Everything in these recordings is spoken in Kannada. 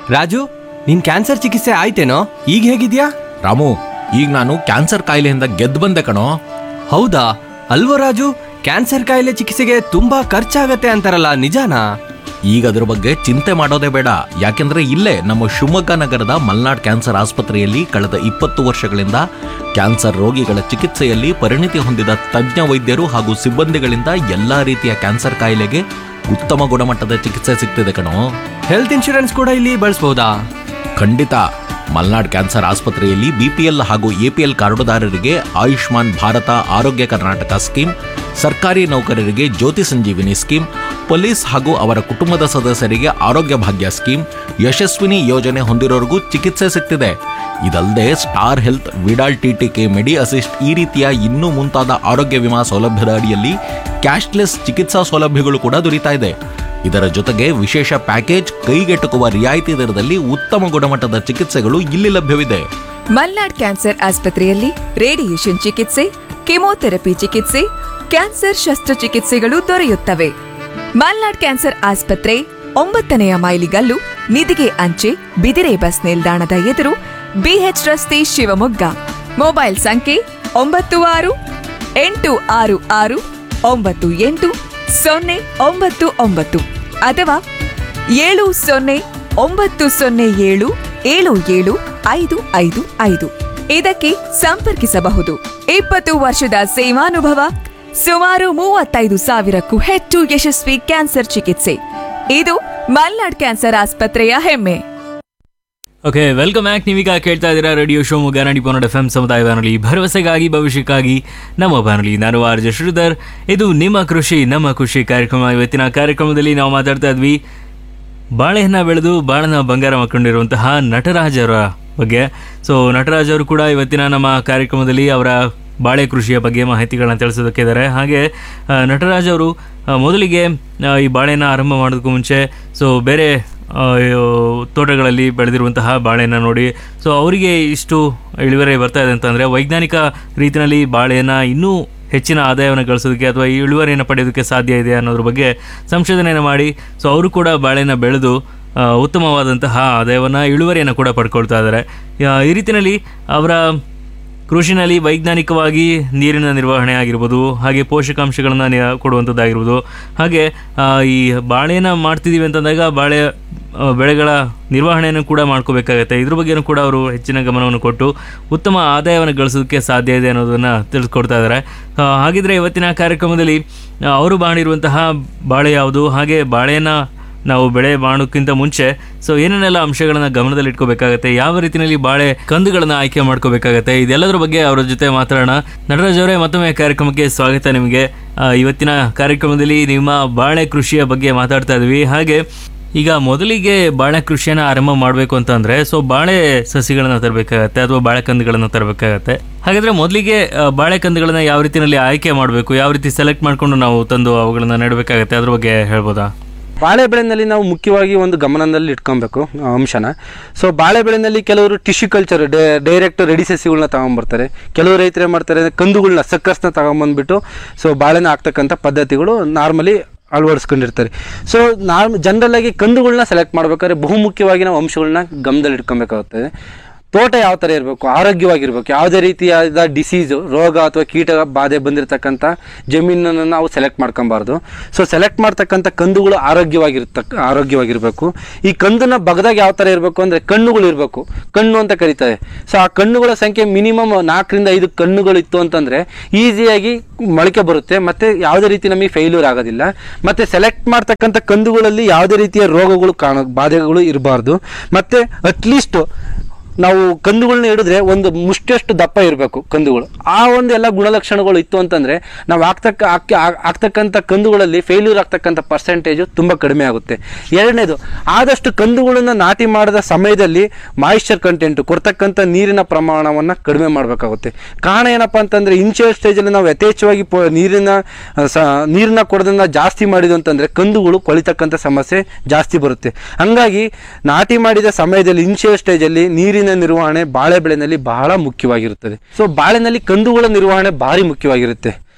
ರಾಜು ನಿನ್ ಕ್ಯಾನ್ಸರ್ ಚಿಕಿತ್ಸೆ ಆಯ್ತೇನೋ ಈಗ ಹೇಗಿದ್ಯಾ ರಾಮು ಈಗ ನಾನು ಕ್ಯಾನ್ಸರ್ ಕಾಯಿಲೆಯಿಂದ ಗೆದ್ದು ಬಂದೆ ಕಣೋ ಹೌದಾ ಅಲ್ವೋ ರಾಜು ಕ್ಯಾನ್ಸರ್ ಕಾಯಿಲೆ ಚಿಕಿತ್ಸೆಗೆ ತುಂಬಾ ಖರ್ಚಾಗತ್ತೆ ಅಂತಾರಲ್ಲ ನಿಜಾನಾ ಈಗ ಅದ್ರ ಬಗ್ಗೆ ಚಿಂತೆ ಮಾಡೋದೇ ಬೇಡ ಯಾಕೆಂದ್ರೆ ಇಲ್ಲೇ ನಮ್ಮ ಶಿವಮೊಗ್ಗ ನಗರದ ಮಲ್ನಾಡ್ ಕ್ಯಾನ್ಸರ್ ಆಸ್ಪತ್ರೆಯಲ್ಲಿ ಕಳೆದ ಇಪ್ಪತ್ತು ವರ್ಷಗಳಿಂದ ಕ್ಯಾನ್ಸರ್ ರೋಗಿಗಳ ಚಿಕಿತ್ಸೆಯಲ್ಲಿ ಪರಿಣಿತಿ ಹೊಂದಿದ ತಜ್ಞ ವೈದ್ಯರು ಹಾಗೂ ಸಿಬ್ಬಂದಿಗಳಿಂದ ಎಲ್ಲಾ ರೀತಿಯ ಕ್ಯಾನ್ಸರ್ ಕಾಯಿಲೆಗೆ ಉತ್ತಮ ಗುಣಮಟ್ಟದ ಚಿಕಿತ್ಸೆ ಸಿಗ್ತಿದೆ ಕಣೋ ಹೆಲ್ತ್ ಇನ್ಶೂರೆನ್ಸ್ ಕೂಡ ಇಲ್ಲಿ ಬಳಸ್ಬೋದಾ ಖಂಡಿತ ಮಲ್ನಾಡ್ ಕ್ಯಾನ್ಸರ್ ಆಸ್ಪತ್ರೆಯಲ್ಲಿ ಬಿಪಿಎಲ್ ಹಾಗೂ ಎಪಿಎಲ್ ಕಾರ್ಡುದಾರರಿಗೆ ಆಯುಷ್ಮಾನ್ ಭಾರತ ಆರೋಗ್ಯ ಕರ್ನಾಟಕ ಸ್ಕೀಮ್ ಸರ್ಕಾರಿ ನೌಕರರಿಗೆ ಜ್ಯೋತಿ ಸಂಜೀವಿನಿ ಸ್ಕೀಮ್ ಪೊಲೀಸ್ ಹಾಗೂ ಅವರ ಕುಟುಂಬದ ಸದಸ್ಯರಿಗೆ ಆರೋಗ್ಯ ಭಾಗ್ಯ ಸ್ಕೀಮ್ ಯಶಸ್ವಿನಿ ಯೋಜನೆ ಹೊಂದಿರೋರಿಗೂ ಚಿಕಿತ್ಸೆ ಸಿಗ್ತಿದೆ ಇದಲ್ಲದೆ Star Health Vidal TTK Medi Assist ಈ ರೀತಿಯ ಇನ್ನೂ ಮುಂತಾದ ಆರೋಗ್ಯ ವಿಮಾ ಸೌಲಭ್ಯದ ಅಡಿಯಲ್ಲಿ ಕ್ಯಾಶ್ಲೆಸ್ ಚಿಕಿತ್ಸಾ ಸೌಲಭ್ಯಗಳು ಕೂಡ ದೊರೀತಾ ಇದೆ ಇದರ ಜೊತೆಗೆ ವಿಶೇಷ ಪ್ಯಾಕೇಜ್ ಕೈಗೆಟುಕುವ ರಿಯಾಯಿತಿ ದರದಲ್ಲಿ ಉತ್ತಮ ಗುಣಮಟ್ಟದ ಚಿಕಿತ್ಸೆಗಳು ಇಲ್ಲಿ ಲಭ್ಯವಿದೆ ಮಲ್ನಾಡ್ ಕ್ಯಾನ್ಸರ್ ಆಸ್ಪತ್ರೆಯಲ್ಲಿ ರೇಡಿಯೇಷನ್ ಚಿಕಿತ್ಸೆ ಕೆಮೊಥೆರಪಿ ಚಿಕಿತ್ಸೆ ಕ್ಯಾನ್ಸರ್ ಶಸ್ತ್ರಚಿಕಿತ್ಸೆಗಳು ದೊರೆಯುತ್ತವೆ ಮಲ್ನಾಡ್ ಕ್ಯಾನ್ಸರ್ ಆಸ್ಪತ್ರೆ ಒಂಬತ್ತನೆಯ ಮೈಲಿಗಲ್ಲು ನಿಧಿಗೆ ಅಂಚೆ ಬಿದಿರೆ ಬಸ್ ನಿಲ್ದಾಣದ ಎದುರು ಬಿಎಚ್ ರಸ್ತೆ ಶಿವಮೊಗ್ಗ ಮೊಬೈಲ್ ಸಂಖ್ಯೆ ಒಂಬತ್ತು ಆರು ಎಂಟು ಆರು ಆರು ಒಂಬತ್ತು ಎಂಟು ಸೊನ್ನೆ ಒಂಬತ್ತು ಒಂಬತ್ತು ಅಥವಾ ಏಳು ಸೊನ್ನೆ ಒಂಬತ್ತು ಸೊನ್ನೆ ಏಳು ಏಳು ಏಳು ಐದು ಐದು ಐದು ಇದಕ್ಕೆ ಸಂಪರ್ಕಿಸಬಹುದು ಇಪ್ಪತ್ತು ವರ್ಷದ ಸೇವಾನುಭವ ಸುಮಾರು ಮೂವತ್ತೈದು ಸಾವಿರಕ್ಕೂ ಹೆಚ್ಚು ಯಶಸ್ವಿ ಕ್ಯಾನ್ಸರ್ ಚಿಕಿತ್ಸೆ ಇದು ಮಲ್ನಾಡ್ ಕ್ಯಾನ್ಸರ್ ಆಸ್ಪತ್ರೆಯ ಹೆಮ್ಮೆ ಓಕೆ ವೆಲ್ಕಮ್ ಬ್ಯಾಕ್ ನೀವೀಗ ಕೇಳ್ತಾ ಇದ್ದೀರಾ ರೇಡಿಯೋ ಶಿವಮೊಗ್ಗ ನಾಡಿ ಪನ್ನಡ ಎಫ್ ಎಂ ಸಮುದಾಯ ಬಾನುಲಿ ಭರವಸೆಗಾಗಿ ಭವಿಷ್ಯಕ್ಕಾಗಿ ನಮ್ಮ ಬಾನುಲಿ ನಾನು ಆರ್ ಜೆ ಶ್ರೀಧರ್ ಇದು ನಿಮ್ಮ ಕೃಷಿ ನಮ್ಮ ಖುಷಿ ಕಾರ್ಯಕ್ರಮ ಇವತ್ತಿನ ಕಾರ್ಯಕ್ರಮದಲ್ಲಿ ನಾವು ಮಾತಾಡ್ತಾ ಇದ್ವಿ ಬಾಳೆಹನ್ನ ಬೆಳೆದು ಬಾಳನ ಬಂಗಾರ ಮಾಡ್ಕೊಂಡಿರುವಂತಹ ನಟರಾಜ್ ಅವರ ಬಗ್ಗೆ ಸೊ ನಟರಾಜ್ ಅವರು ಕೂಡ ಇವತ್ತಿನ ನಮ್ಮ ಕಾರ್ಯಕ್ರಮದಲ್ಲಿ ಅವರ ಬಾಳೆ ಕೃಷಿಯ ಬಗ್ಗೆ ಮಾಹಿತಿಗಳನ್ನ ತಿಳಿಸೋದಕ್ಕೆ ಇದ್ದಾರೆ ಹಾಗೆ ಆ, ನಟರಾಜ್ ಅವರು ಆ, ಮೊದಲಿಗೆ ಆ, ಈ ಬಾಳೆನ ಆರಂಭ ಮಾಡೋದಕ್ಕೂ ಮುಂಚೆ ಸೊ ಬೇರೆ ಆ, ಇವು ತೋಟಗಳಲ್ಲಿ ಬೆಳೆದಿರುವಂತಹ ಬಾಳೆನ ನೋಡಿ ಸೊ ಅವರಿಗೆ ಇಷ್ಟು ಇಳುವರಿ ಬರ್ತಾ ಇದೆ ಅಂತಂದರೆ ವೈಜ್ಞಾನಿಕ ರೀತಿಯಲ್ಲಿ ಬಾಳೆಯನ್ನು ಇನ್ನೂ ಹೆಚ್ಚಿನ ಆದಾಯವನ್ನು ಗಳಿಸೋದಕ್ಕೆ ಅಥವಾ ಈ ಇಳುವರಿಯನ್ನು ಪಡೆಯೋದಕ್ಕೆ ಸಾಧ್ಯ ಇದೆ ಅನ್ನೋದ್ರ ಬಗ್ಗೆ ಸಂಶೋಧನೆಯನ್ನು ಮಾಡಿ ಸೊ ಅವರು ಕೂಡ ಬಾಳೆನ ಬೆಳೆದು ಆ, ಉತ್ತಮವಾದಂತಹ ಆದಾಯವನ್ನು ಇಳುವರಿಯನ್ನು ಕೂಡ ಪಡ್ಕೊಳ್ತಾ ಇದ್ದಾರೆ ಆ, ಈ ರೀತಿಯಲ್ಲಿ ಅವರ ಕೃಷಿನಲ್ಲಿ ವೈಜ್ಞಾನಿಕವಾಗಿ ನೀರಿನ ನಿರ್ವಹಣೆ ಆಗಿರ್ಬೋದು ಹಾಗೆ ಪೋಷಕಾಂಶಗಳನ್ನು ನಿ- ಕೊಡುವಂಥದ್ದಾಗಿರ್ಬೋದು ಹಾಗೆ ಆ, ಈ ಬಾಳೆನ ಮಾಡ್ತಿದ್ದೀವಿ ಅಂತಂದಾಗ ಬಾಳೆ ಆ, ಬೆಳೆಗಳ ನಿರ್ವಹಣೆಯನ್ನು ಕೂಡ ಮಾಡ್ಕೋಬೇಕಾಗತ್ತೆ ಇದ್ರ ಬಗ್ಗೆನೂ ಕೂಡ ಅವರು ಹೆಚ್ಚಿನ ಗಮನವನ್ನು ಕೊಟ್ಟು ಉತ್ತಮ ಆದಾಯವನ್ನು ಗಳಿಸೋದಕ್ಕೆ ಸಾಧ್ಯ ಇದೆ ಅನ್ನೋದನ್ನು ತಿಳಿಸ್ಕೊಡ್ತಾ ಇದ್ದಾರೆ ಆ, ಹಾಗಿದ್ರೆ ಇವತ್ತಿನ ಕಾರ್ಯಕ್ರಮದಲ್ಲಿ ಆ, ಅವರು ಮಾಡಿರುವಂತಹ ಬಾಳೆ ಯಾವುದು ಹಾಗೆ ಬಾಳೆಯನ್ನು ನಾವು ಬೆಳೆ ಮಾಡೋಕ್ಕಿಂತ ಮುಂಚೆ ಸೊ ಏನೇನೆಲ್ಲ ಅಂಶಗಳನ್ನ ಗಮನದಲ್ಲಿ ಇಟ್ಕೋಬೇಕಾಗತ್ತೆ ಯಾವ ರೀತಿಯಲ್ಲಿ ಬಾಳೆ ಕಂದುಗಳನ್ನ ಆಯ್ಕೆ ಮಾಡ್ಕೋಬೇಕಾಗತ್ತೆ ಇದೆಲ್ಲದರ ಬಗ್ಗೆ ಅವರ ಜೊತೆ ಮಾತಾಡೋಣ ನಟರಾಜ್ ಅವರೇ ಮತ್ತೊಮ್ಮೆ ಕಾರ್ಯಕ್ರಮಕ್ಕೆ ಸ್ವಾಗತ ನಿಮಗೆ ಆ, ಇವತ್ತಿನ ಕಾರ್ಯಕ್ರಮದಲ್ಲಿ ನಿಮ್ಮ ಬಾಳೆ ಕೃಷಿಯ ಬಗ್ಗೆ ಮಾತಾಡ್ತಾ ಇದ್ವಿ ಹಾಗೆ ಈಗ ಮೊದಲಿಗೆ ಬಾಳೆ ಕೃಷಿಯನ್ನ ಆರಂಭ ಮಾಡಬೇಕು ಅಂತಂದ್ರೆ ಸೊ ಬಾಳೆ ಸಸಿಗಳನ್ನ ತರಬೇಕಾಗತ್ತೆ ಅಥವಾ ಬಾಳೆ ಕಂದುಗಳನ್ನ ತರಬೇಕಾಗತ್ತೆ ಹಾಗಾದ್ರೆ ಮೊದಲಿಗೆ ಬಾಳೆ ಕಂದುಗಳನ್ನ ಯಾವ ರೀತಿಯಲ್ಲಿ ಆಯ್ಕೆ ಮಾಡಬೇಕು ಯಾವ ರೀತಿ ಸೆಲೆಕ್ಟ್ ಮಾಡ್ಕೊಂಡು ನಾವು ತಂದು ಅವುಗಳನ್ನ ನೆಡಬೇಕಾಗತ್ತೆ ಅದ್ರ ಬಗ್ಗೆ ಹೇಳ್ಬೋದಾ ಬಾಳೆ ಬೆಳೆನಲ್ಲಿ ನಾವು ಮುಖ್ಯವಾಗಿ ಒಂದು ಗಮನದಲ್ಲಿ ಇಟ್ಕೊಬೇಕು ಆ ಅಂಶನ ಸೊ ಬಾಳೆ ಬೆಳೆನಲ್ಲಿ ಕೆಲವರು ಟಿಶ್ಯೂ ಕಲ್ಚರ್ ಡೈರೆಕ್ಟ್ ರೆಡಿ ಸಸಿಗಳನ್ನ ತಗೊಂಬರ್ತಾರೆ ಕೆಲವು ರೈತರು ಏನು ಮಾಡ್ತಾರೆ ಕಂದುಗಳನ್ನ ಸಕ್ಕರ್ಸ್ನ ತಗೊಂಬಂದ್ಬಿಟ್ಟು ಸೊ ಬಾಳೆನ ಹಾಕ್ತಕ್ಕಂಥ ಪದ್ಧತಿಗಳು ನಾರ್ಮಲಿ ಅಳವಡಿಸ್ಕೊಂಡಿರ್ತಾರೆ ಸೊ ನಾರ್ಮ್ ಜನರಲ್ ಆಗಿ ಕಂದುಗಳನ್ನ ಸೆಲೆಕ್ಟ್ ಮಾಡ್ಬೇಕಾದ್ರೆ ಬಹುಮುಖ್ಯವಾಗಿ ನಾವು ಅಂಶಗಳನ್ನ ಗಮನದಲ್ಲಿ ಇಟ್ಕೊಬೇಕಾಗುತ್ತದೆ ತೋಟ ಯಾವ ಥರ ಇರಬೇಕು ಆರೋಗ್ಯವಾಗಿರ್ಬೇಕು ಯಾವುದೇ ರೀತಿಯಾದ ಡಿಸೀಸು ರೋಗ ಅಥವಾ ಕೀಟ ಬಾಧೆ ಬಂದಿರತಕ್ಕಂಥ ಜಮೀನನ್ನು ನಾವು ಸೆಲೆಕ್ಟ್ ಮಾಡ್ಕೊಬಾರ್ದು ಸೊ ಸೆಲೆಕ್ಟ್ ಮಾಡ್ತಕ್ಕಂಥ ಕಂದುಗಳು ಆರೋಗ್ಯವಾಗಿರ್ತಕ್ಕ ಆರೋಗ್ಯವಾಗಿರಬೇಕು ಈ ಕಂದನ್ನ ಬಗದಾಗ ಯಾವ ಥರ ಇರಬೇಕು ಅಂದರೆ ಕಣ್ಣುಗಳು ಇರಬೇಕು ಕಣ್ಣು ಅಂತ ಕರೀತಾರೆ ಸೊ ಆ ಕಣ್ಣುಗಳ ಸಂಖ್ಯೆ ಮಿನಿಮಮ್ ನಾಲ್ಕರಿಂದ ಐದು ಕಣ್ಣುಗಳು ಇತ್ತು ಅಂತಂದರೆ ಈಸಿಯಾಗಿ ಮೊಳಕೆ ಬರುತ್ತೆ ಮತ್ತು ಯಾವುದೇ ರೀತಿ ನಮಗೆ ಫೇಲ್ಯೂರ್ ಆಗೋದಿಲ್ಲ ಮತ್ತು ಸೆಲೆಕ್ಟ್ ಮಾಡ್ತಕ್ಕಂಥ ಕಂದುಗಳಲ್ಲಿ ಯಾವುದೇ ರೀತಿಯ ರೋಗಗಳು ಕಾಣ ಬಾಧೆಗಳು ಇರಬಾರ್ದು ಮತ್ತು ಅಟ್ಲೀಸ್ಟ್ ನಾವು ಕಂದುಗಳನ್ನ ಹಿಡಿದ್ರೆ ಒಂದು ಮುಷ್ಟಿಯಷ್ಟು ದಪ್ಪ ಇರಬೇಕು ಕಂದುಗಳು ಆ ಒಂದು ಎಲ್ಲ ಗುಣಲಕ್ಷಣಗಳು ಇತ್ತು ಅಂತಂದ್ರೆ ನಾವು ಆಗ್ತಕ್ಕ ಹಾಕಿ ಆಗ್ತಕ್ಕಂಥ ಕಂದುಗಳಲ್ಲಿ ಫೇಲ್ಯೂರ್ ಆಗ್ತಕ್ಕಂಥ ಪರ್ಸೆಂಟೇಜು ತುಂಬ ಕಡಿಮೆ ಆಗುತ್ತೆ ಎರಡನೇದು ಆದಷ್ಟು ಕಂದುಗಳನ್ನ ನಾಟಿ ಮಾಡಿದ ಸಮಯದಲ್ಲಿ ಮಾಯಿಶ್ಚರ್ ಕಂಟೆಂಟ್ ಕೊಡ್ತಕ್ಕಂಥ ನೀರಿನ ಪ್ರಮಾಣವನ್ನು ಕಡಿಮೆ ಮಾಡಬೇಕಾಗುತ್ತೆ ಕಾರಣ ಏನಪ್ಪ ಅಂತಂದ್ರೆ ಇನ್ಶಿಯಲ್ ಸ್ಟೇಜಲ್ಲಿ ನಾವು ಯಥೇಚ್ಛವಾಗಿ ಪೊ ನೀರಿನ ಆ, ಸ ನೀರನ್ನ ಕೊಡೋದನ್ನ ಜಾಸ್ತಿ ಮಾಡಿದ್ವು ಅಂತಂದ್ರೆ ಕಂದುಗಳು ಕೊಳಿತಕ್ಕಂಥ ಸಮಸ್ಯೆ ಜಾಸ್ತಿ ಬರುತ್ತೆ ಹಂಗಾಗಿ ನಾಟಿ ಮಾಡಿದ ಸಮಯದಲ್ಲಿ ಇನ್ಶಿಯಲ್ ಸ್ಟೇಜಲ್ಲಿ ನೀರಿನ ನಿರ್ವಹಣೆ ಬಾಳೆ ಬೆಳೆನಲ್ಲಿ ಬಹಳ ಮುಖ್ಯವಾಗಿರುತ್ತದೆ ಸೊ ಬಾಳೆನಲ್ಲಿ ಕಂದುಗಳ ನಿರ್ವಹಣೆ ಭಾರಿ ಮುಖ್ಯವಾಗಿರುತ್ತೆ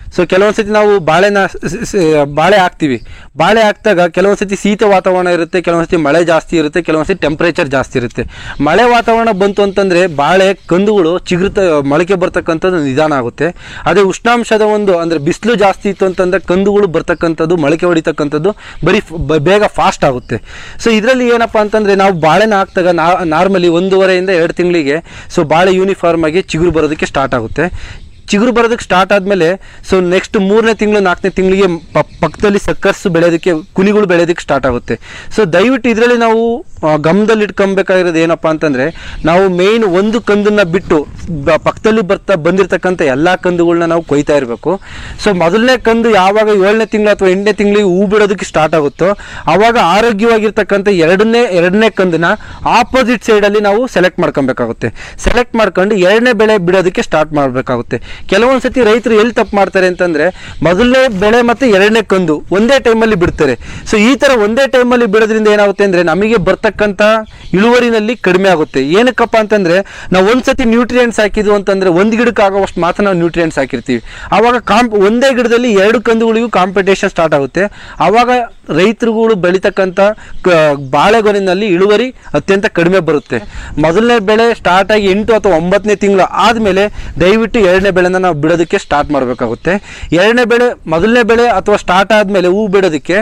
ಸೊ ಕೆಲವೊಂದ್ಸತಿ ನಾವು ಬಾಳೆನ ಸ- ಸ- ಬಾಳೆ ಹಾಕ್ತಿವಿ ಬಾಳೆ ಹಾಕ್ದಾಗ ಕೆಲವೊಂದ್ಸತಿ ಶೀತ ವಾತಾವರಣ ಇರುತ್ತೆ ಕೆಲವೊಂದ್ಸತಿ ಮಳೆ ಜಾಸ್ತಿ ಇರುತ್ತೆ ಕೆಲವೊಂದ್ಸತಿ ಟೆಂಪ್ರೇಚರ್ ಜಾಸ್ತಿ ಇರುತ್ತೆ ಮಳೆ ವಾತಾವರಣ ಬಂತು ಅಂತಂದ್ರೆ ಬಾಳೆ ಕಂದುಗಳು ಚಿಗುರ್ತ ಮೊಳಕೆ ಬರ್ತಕ್ಕಂಥದ್ದು ನಿಧಾನ ಆಗುತ್ತೆ ಅದೇ ಉಷ್ಣಾಂಶದ ಒಂದು ಅಂದ್ರೆ ಬಿಸಿಲು ಜಾಸ್ತಿ ಇತ್ತು ಅಂತಂದ್ರೆ ಕಂದುಗಳು ಬರ್ತಕ್ಕಂಥದ್ದು ಮೊಳಕೆ ಹೊಡಿತಕ್ಕಂಥದ್ದು ಬರೀ ಫ- ಬ- ಬೇಗ ಫಾಸ್ಟ್ ಆಗುತ್ತೆ ಸೊ ಇದರಲ್ಲಿ ಏನಪ್ಪಾ ಅಂತಂದ್ರೆ ನಾವು ಬಾಳೆನ ಹಾಕ್ದಾಗ ನಾರ್ಮಲಿ ಒಂದೂವರೆಯಿಂದ ಎರಡು ತಿಂಗಳಿಗೆ ಸೊ ಬಾಳೆ ಯೂನಿಫಾರ್ಮ್ ಆಗಿ ಚಿಗುರು ಬರೋದಕ್ಕೆ ಸ್ಟಾರ್ಟ್ ಆಗುತ್ತೆ ಚಿಗುರು ಬರೋದಕ್ಕೆ ಸ್ಟಾರ್ಟ್ ಆದಮೇಲೆ ಸೊ ನೆಕ್ಸ್ಟ್ ಮೂರನೇ ತಿಂಗಳು ನಾಲ್ಕನೇ ತಿಂಗಳಿಗೆ ಪ- ಪಕ್ಕದಲ್ಲಿ ಸಕ್ಕರ್ಸು ಬೆಳೆಯೋದಕ್ಕೆ ಕುನಿಗಳು ಬೆಳೆಯೋದಕ್ಕೆ ಸ್ಟಾರ್ಟ್ ಆಗುತ್ತೆ ಸೊ ದಯವಿಟ್ಟು ಇದರಲ್ಲಿ ನಾವು ಆ, ಗಮನದಲ್ಲಿ ಇಟ್ಕೊಬೇಕಾಗಿರೋದು ಏನಪ್ಪ ಅಂತಂದರೆ ನಾವು ಮೇಯ್ನ್ ಒಂದು ಕಂದನ್ನ ಬಿಟ್ಟು ಬ- ಪಕ್ಕದಲ್ಲಿ ಬರ್ತಾ ಬಂದಿರತಕ್ಕಂಥ ಎಲ್ಲ ಕಂದುಗಳನ್ನ ನಾವು ಕೊಯ್ತಾ ಇರಬೇಕು ಸೊ ಮೊದಲನೇ ಕಂದು ಯಾವಾಗ ಏಳನೇ ತಿಂಗಳು ಅಥವಾ ಎಂಟನೇ ತಿಂಗಳಿಗೆ ಹೂ ಬಿಡೋದಕ್ಕೆ ಸ್ಟಾರ್ಟ್ ಆಗುತ್ತೋ ಆವಾಗ ಆರೋಗ್ಯವಾಗಿರ್ತಕ್ಕಂಥ ಎರಡನೇ ಎರಡನೇ ಕಂದನ್ನ ಆಪೋಸಿಟ್ ಸೈಡಲ್ಲಿ ನಾವು ಸೆಲೆಕ್ಟ್ ಮಾಡ್ಕೊಬೇಕಾಗುತ್ತೆ ಸೆಲೆಕ್ಟ್ ಮಾಡ್ಕೊಂಡು ಎರಡನೇ ಬೆಳೆ ಬಿಡೋದಕ್ಕೆ ಸ್ಟಾರ್ಟ್ ಮಾಡಬೇಕಾಗುತ್ತೆ ಕೆಲವೊಂದು ಸತಿ ರೈತರು ಎಲ್ಲಿ ತಪ್ಪು ಮಾಡ್ತಾರೆ ಅಂತಂದ್ರೆ ಮೊದಲನೇ ಬೆಳೆ ಮತ್ತೆ ಎರಡನೇ ಕಂದು ಒಂದೇ ಟೈಮಲ್ಲಿ ಬಿಡ್ತಾರೆ ಸೊ ಈ ತರ ಒಂದೇ ಟೈಮಲ್ಲಿ ಬಿಡೋದ್ರಿಂದ ಏನಾಗುತ್ತೆ ಅಂದ್ರೆ ನಮಗೆ ಬರ್ತಕ್ಕಂಥ ಇಳುವರಿನಲ್ಲಿ ಕಡಿಮೆ ಆಗುತ್ತೆ ಏನಕ್ಕಪ್ಪ ಅಂತಂದ್ರೆ ನಾವು ಒಂದ್ಸತಿ ನ್ಯೂಟ್ರಿಯೆಂಟ್ಸ್ ಹಾಕಿದ್ವು ಅಂತಂದ್ರೆ ಒಂದು ಗಿಡಕ್ಕೆ ಆಗೋವಷ್ಟು ಮಾತ್ರ ನಾವು ನ್ಯೂಟ್ರಿಯೆಂಟ್ಸ್ ಹಾಕಿರ್ತೀವಿ ಆವಾಗ ಕಾಂಪ್ ಒಂದೇ ಗಿಡದಲ್ಲಿ ಎರಡು ಕಂದುಗಳಿಗೂ ಕಾಂಪಿಟೇಷನ್ ಸ್ಟಾರ್ಟ್ ಆಗುತ್ತೆ ಆವಾಗ ರೈತರುಗಳು ಬೆಳೀತಕ್ಕಂಥ ಕ- ಬಾಳೆಗೊನೆಯಲ್ಲಿ ಇಳುವರಿ ಅತ್ಯಂತ ಕಡಿಮೆ ಬರುತ್ತೆ ಮೊದಲನೇ ಬೆಳೆ ಸ್ಟಾರ್ಟ್ ಆಗಿ ಎಂಟು ಅಥವಾ ಒಂಬತ್ತನೇ ತಿಂಗಳು ಆದಮೇಲೆ ದಯವಿಟ್ಟು ಎರಡನೇ ಬೆಳೆನ ನಾವು ಬಿಡೋದಕ್ಕೆ ಸ್ಟಾರ್ಟ್ ಮಾಡಬೇಕಾಗುತ್ತೆ ಎರಡನೇ ಬೆಳೆ ಮೊದಲನೇ ಬೆಳೆ ಅಥವಾ ಸ್ಟಾರ್ಟ್ ಆದಮೇಲೆ ಹೂ ಬಿಡೋದಕ್ಕೆ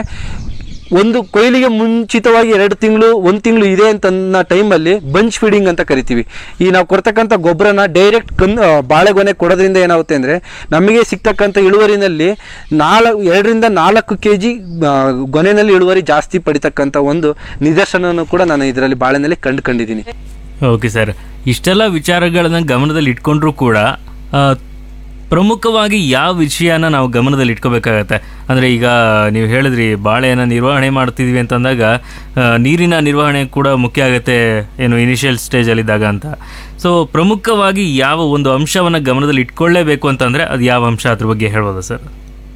ಒಂದು ಕೊಯ್ಲಿಗೆ ಮುಂಚಿತವಾಗಿ ಎರಡು ತಿಂಗಳು ಒಂದು ತಿಂಗಳು ಇದೆ ಅಂತ ಅನ್ನೋ ಟೈಮಲ್ಲಿ ಬಂಚ್ ಫೀಡಿಂಗ್ ಅಂತ ಕರಿತೀವಿ ಈ ನಾವು ಕೊಡ್ತಕ್ಕಂಥ ಗೊಬ್ಬರನ ಡೈರೆಕ್ಟ್ ಕನ್ ಆ, ಬಾಳೆಗೊನೆ ಕೊಡೋದ್ರಿಂದ ಏನಾಗುತ್ತೆ ಅಂದರೆ ನಮಗೆ ಸಿಗ್ತಕ್ಕಂಥ ಇಳುವರಿನಲ್ಲಿ ನಾಲ್ಕು ಎರಡರಿಂದ ನಾಲ್ಕು ಕೆ ಜಿ ಗೊನೆಯಲ್ಲಿ ಇಳುವರಿ ಜಾಸ್ತಿ ಪಡಿತಕ್ಕಂಥ ಒಂದು ನಿದರ್ಶನವನ್ನು ಕೂಡ ನಾನು ಇದರಲ್ಲಿ ಬಾಳೆನಲ್ಲಿ ಕಂಡುಕೊಂಡಿದ್ದೀನಿ ಓಕೆ ಸರ್ ಇಷ್ಟೆಲ್ಲ ವಿಚಾರಗಳನ್ನ ಗಮನದಲ್ಲಿ ಇಟ್ಕೊಂಡ್ರೂ ಕೂಡ ಆ, ಪ್ರಮುಖವಾಗಿ ಯಾವ ವಿಷಯನ ನಾವು ಗಮನದಲ್ಲಿ ಇಟ್ಕೋಬೇಕಾಗತ್ತೆ ಅಂದರೆ ಈಗ ನೀವು ಹೇಳಿದ್ರಿ ಬಾಳೆಯನ್ನು ನಿರ್ವಹಣೆ ಮಾಡ್ತಿದ್ವಿ ಅಂತಂದಾಗ ಆ, ನೀರಿನ ನಿರ್ವಹಣೆ ಕೂಡ ಮುಖ್ಯ ಆಗುತ್ತೆ ಏನು ಇನಿಷಿಯಲ್ ಸ್ಟೇಜಲ್ಲಿದ್ದಾಗ ಅಂತ ಸೊ ಪ್ರಮುಖವಾಗಿ ಯಾವ ಒಂದು ಅಂಶವನ್ನು ಗಮನದಲ್ಲಿ ಇಟ್ಕೊಳ್ಳೇಬೇಕು ಅಂತಂದರೆ ಅದು ಯಾವ ಅಂಶ ಅದ್ರ ಬಗ್ಗೆ ಹೇಳ್ಬೋದಾ ಸರ್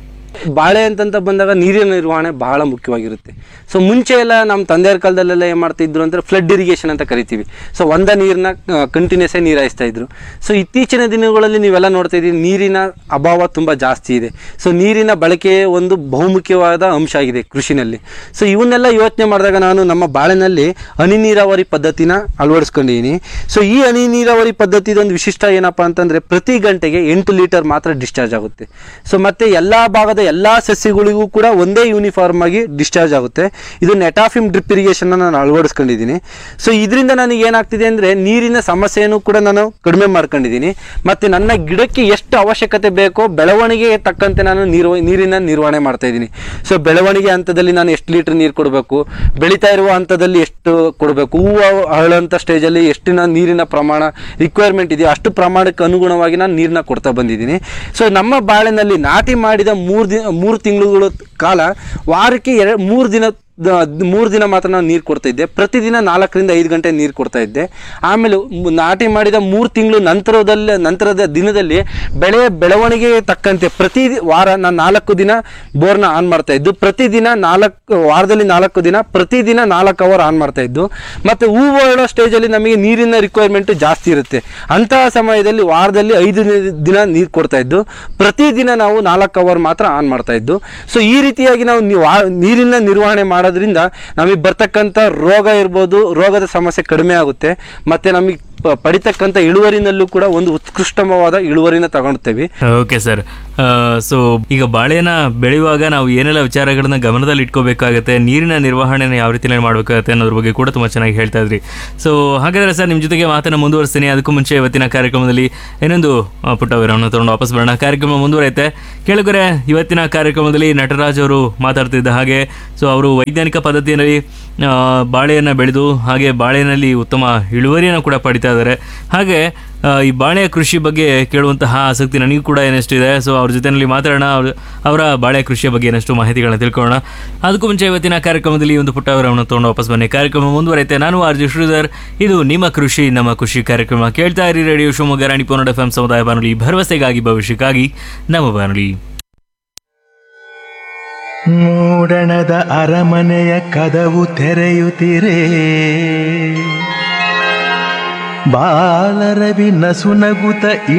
ಬಾಳೆ ಅಂತಂತ ಬಂದಾಗ ನೀರಿನ ನಿರ್ವಹಣೆ ಬಹಳ ಮುಖ್ಯವಾಗಿರುತ್ತೆ ಸೊ ಮುಂಚೆ ಎಲ್ಲ ನಮ್ಮ ತಂದೆಯವ್ರ ಕಾಲದಲ್ಲೆಲ್ಲ ಏನು ಮಾಡ್ತಿದ್ರು ಅಂದರೆ ಫ್ಲಡ್ ಇರಿಗೇಷನ್ ಅಂತ ಕರಿತೀವಿ ಸೊ ಒಂದ ನೀರನ್ನ ಕಂಟಿನ್ಯೂಸ್ ಆಗಿ ನೀರು ಹಾಯಿಸ್ತಾ ಇದ್ರು ಸೊ ಇತ್ತೀಚಿನ ದಿನಗಳಲ್ಲಿ ನೀವೆಲ್ಲ ನೋಡ್ತಾ ಇದ್ದೀವಿ ನೀರಿನ ಅಭಾವ ತುಂಬ ಜಾಸ್ತಿ ಇದೆ ಸೊ ನೀರಿನ ಬಳಕೆ ಒಂದು ಬಹುಮುಖ್ಯವಾದ ಅಂಶ ಆಗಿದೆ ಕೃಷಿನಲ್ಲಿ ಸೊ ಇವನ್ನೆಲ್ಲ ಯೋಚನೆ ಮಾಡಿದಾಗ ನಾನು ನಮ್ಮ ಬಾಳೆನಲ್ಲಿ ಹನಿ ನೀರಾವರಿ ಪದ್ಧತಿನ ಅಳವಡಿಸ್ಕೊಂಡಿದ್ದೀನಿ ಸೊ ಈ ಹನಿ ನೀರಾವರಿ ಪದ್ಧತಿದೊಂದು ವಿಶಿಷ್ಟ ಏನಪ್ಪ ಅಂತಂದರೆ ಪ್ರತಿ ಗಂಟೆಗೆ ಎಂಟು ಲೀಟರ್ ಮಾತ್ರ ಡಿಸ್ಚಾರ್ಜ್ ಆಗುತ್ತೆ ಸೊ ಮತ್ತೆ ಎಲ್ಲ ಭಾಗದ ಎಲ್ಲ ಸಸ್ಯಗಳಿಗೂ ಕೂಡ ಒಂದೇ ಯೂನಿಫಾರ್ಮ್ ಆಗಿ ಡಿಸ್ಚಾರ್ಜ್ ಆಗುತ್ತೆ ಇದು ನೆಟಾಫಿಮ್ ಡ್ರಿಪ್ ಇರಿಗೇಷನ್ ನಾನು ಅಳವಡಿಸ್ಕೊಂಡಿದ್ದೀನಿ ಸೊ ಇದರಿಂದ ನನಗೆ ಏನಾಗ್ತಿದೆ ಅಂದರೆ ನೀರಿನ ಸಮಸ್ಯೆಯನ್ನು ಕೂಡ ನಾನು ಕಡಿಮೆ ಮಾಡ್ಕೊಂಡಿದ್ದೀನಿ ಮತ್ತು ನನ್ನ ಗಿಡಕ್ಕೆ ಎಷ್ಟು ಅವಶ್ಯಕತೆ ಬೇಕೋ ಬೆಳವಣಿಗೆಗೆ ತಕ್ಕಂತೆ ನಾನು ನೀರು ನೀರಿನ ನಿರ್ವಹಣೆ ಮಾಡ್ತಾ ಇದ್ದೀನಿ ಸೊ ಬೆಳವಣಿಗೆ ಹಂತದಲ್ಲಿ ನಾನು ಎಷ್ಟು ಲೀಟರ್ ನೀರು ಕೊಡಬೇಕು ಬೆಳೀತಾ ಇರುವ ಹಂತದಲ್ಲಿ ಎಷ್ಟು ಕೊಡಬೇಕು ಹೂವು ಅರಳಂಥ ಸ್ಟೇಜಲ್ಲಿ ಎಷ್ಟಿನ ನೀರಿನ ಪ್ರಮಾಣ ರಿಕ್ವೈರ್ಮೆಂಟ್ ಇದೆಯೋ ಅಷ್ಟು ಪ್ರಮಾಣಕ್ಕೆ ಅನುಗುಣವಾಗಿ ನಾನು ನೀರನ್ನ ಕೊಡ್ತಾ ಬಂದಿದ್ದೀನಿ ಸೊ ನಮ್ಮ ಬಾಳೆನಲ್ಲಿ ನಾಟಿ ಮಾಡಿದ ಮೂರು ದಿನ ಮೂರು ತಿಂಗಳುಗಳ ಕಾಲ ವಾರಕ್ಕೆ ಎರಡು ಮೂರು ದಿನ ಮೂರು ದಿನ ಮಾತ್ರ ನಾನು ನೀರು ಕೊಡ್ತಾ ಇದ್ದೆ ಪ್ರತಿದಿನ ನಾಲ್ಕರಿಂದ ಐದು ಗಂಟೆ ನೀರು ಕೊಡ್ತಾ ಇದ್ದೆ ಆಮೇಲೆ ಮು- ನಾಟಿ ಮಾಡಿದ ಮೂರು ತಿಂಗಳು ನಂತರದಲ್ಲಿ ನಂತರದ ದಿನದಲ್ಲಿ ಬೆಳೆಯ ಬೆಳವಣಿಗೆಗೆ ತಕ್ಕಂತೆ ಪ್ರತಿ ವಾರ ನಾನು ನಾಲ್ಕು ದಿನ ಬೋರ್ನ ಆನ್ ಮಾಡ್ತಾ ಇದ್ದು ಪ್ರತಿದಿನ ನಾಲ್ಕು ವಾರದಲ್ಲಿ ನಾಲ್ಕು ದಿನ ಪ್ರತಿದಿನ ನಾಲ್ಕು ಅವರ್ ಆನ್ ಮಾಡ್ತಾ ಇದ್ದು ಮತ್ತು ಹೂವು ಅರಳೋ ಸ್ಟೇಜಲ್ಲಿ ನಮಗೆ ನೀರಿನ ರಿಕ್ವೈರ್ಮೆಂಟ್ ಜಾಸ್ತಿ ಇರುತ್ತೆ ಅಂತಹ ಸಮಯದಲ್ಲಿ ವಾರದಲ್ಲಿ ಐದು ನಿ- ದಿನ ನೀರು ಕೊಡ್ತಾ ಇದ್ದು ಪ್ರತಿದಿನ ನಾವು ನಾಲ್ಕು ಅವರ್ ಮಾತ್ರ ಆನ್ ಮಾಡ್ತಾ ಇದ್ದು ಸೊ ಈ ರೀತಿಯಾಗಿ ನಾವು ನಿ- ವಾ- ನೀರಿನ ನಿರ್ವಹಣೆ ಮಾಡೋದ್ರಿಂದ ನಮಗೆ ಬರ್ತಕ್ಕಂಥ ರೋಗ ಇರ್ಬೋದು ರೋಗದ ಸಮಸ್ಯೆ ಕಡಿಮೆ ಆಗುತ್ತೆ ಮತ್ತು ನಮಗೆ ಪ- ಪಡಿತಕ್ಕಂಥ ಇಳುವರಿನಲ್ಲೂ ಕೂಡ ಒಂದು ಉತ್ಕೃಷ್ಟವಾದ ಇಳುವರಿನ ತಗೊಳ್ತೇವೆ ಓಕೆ ಸರ್ ಸೊ ಈಗ ಬಾಳೆನ ಬೆಳೆಯುವಾಗ ನಾವು ಏನೆಲ್ಲ ವಿಚಾರಗಳನ್ನ ಗಮನದಲ್ಲಿ ಇಟ್ಕೋಬೇಕಾಗತ್ತೆ ನೀರಿನ ನಿರ್ವಹಣೆನ ಯಾವ ರೀತಿ ಮಾಡಬೇಕಾಗತ್ತೆ ಅನ್ನೋದ್ರ ಬಗ್ಗೆ ಕೂಡ ತುಂಬ ಚೆನ್ನಾಗಿ ಹೇಳ್ತಾ ಇದ್ರಿ ಸೊ ಹಾಗಾದ್ರೆ ಸರ್ ನಿಮ್ಮ ಜೊತೆಗೆ ಮಾತನ್ನ ಮುಂದುವರಿಸ್ತೀನಿ ಅದಕ್ಕೂ ಮುಂಚೆ ಇವತ್ತಿನ ಕಾರ್ಯಕ್ರಮದಲ್ಲಿ ಇನ್ನೊಂದು ಆ, ಪುಟ್ಟ ವಿರಾಮನ ತಗೊಂಡು ವಾಪಸ್ ಬರೋಣ ಕಾರ್ಯಕ್ರಮ ಮುಂದುವರೈತೆ ಕೇಳಿದ್ರೆ ಇವತ್ತಿನ ಕಾರ್ಯಕ್ರಮದಲ್ಲಿ ನಟರಾಜ್ ಅವರು ಮಾತಾಡ್ತಿದ್ದ ಹಾಗೆ ಸೊ ಅವರು ವೈಜ್ಞಾನಿಕ ಪದ್ಧತಿಯಲ್ಲಿ ಆ, ಬಾಳೆಯನ್ನು ಬೆಳೆದು ಹಾಗೆ ಬಾಳೆನಲ್ಲಿ ಉತ್ತಮ ಇಳುವರಿಯನ್ನು ಕೂಡ ಪಡಿತಾ ಇದ್ದಾರೆ ಹಾಗೆ ಆ, ಈ ಬಾಳೆಯ ಕೃಷಿ ಬಗ್ಗೆ ಕೇಳುವಂತಹ ಆಸಕ್ತಿ ನನಗೂ ಕೂಡ ಏನಷ್ಟಿದೆ ಸೊ ಅವ್ರ ಜೊತೆಯಲ್ಲಿ ಮಾತಾಡೋಣ ಅವ್ರ ಅವರ ಬಾಳೆ ಕೃಷಿಯ ಬಗ್ಗೆ ಏನಷ್ಟು ಮಾಹಿತಿಗಳನ್ನ ತಿಳ್ಕೊಳ್ಳೋಣ ಅದಕ್ಕೂ ಮುಂಚೆ ಇವತ್ತಿನ ಕಾರ್ಯಕ್ರಮದಲ್ಲಿ ಒಂದು ಪುಟ್ಟ ವಿರಾಮನ ತಗೊಂಡು ವಾಪಸ್ ಬನ್ನಿ ಕಾರ್ಯಕ್ರಮ ಮುಂದುವರೈತೆ ನಾನು ಆರ್ ಜಿ ಶ್ರೀಧರ್ ಇದು ನಿಮ್ಮ ಕೃಷಿ ನಮ್ಮ ಕೃಷಿ ಕಾರ್ಯಕ್ರಮ ಕೇಳ್ತಾ ಇರಿ ರೇಡಿಯೋ ಶಿವಮೊಗ್ಗ ರಾಣಿ ಪೋನಡ್ ಎಫ್ ಎಂ ಸಮುದಾಯ ಬಾನುಲಿ ಭರವಸೆಗಾಗಿ ಭವಿಷ್ಯಕ್ಕಾಗಿ ನಮ್ಮ ಬಾನುಲಿ ಮೂಡಣದ ಅರಮನೆಯ ಕದವು ತೆರೆಯುತ್ತಿರೆ ಬಾಲರವಿ ನಸುನಗುತ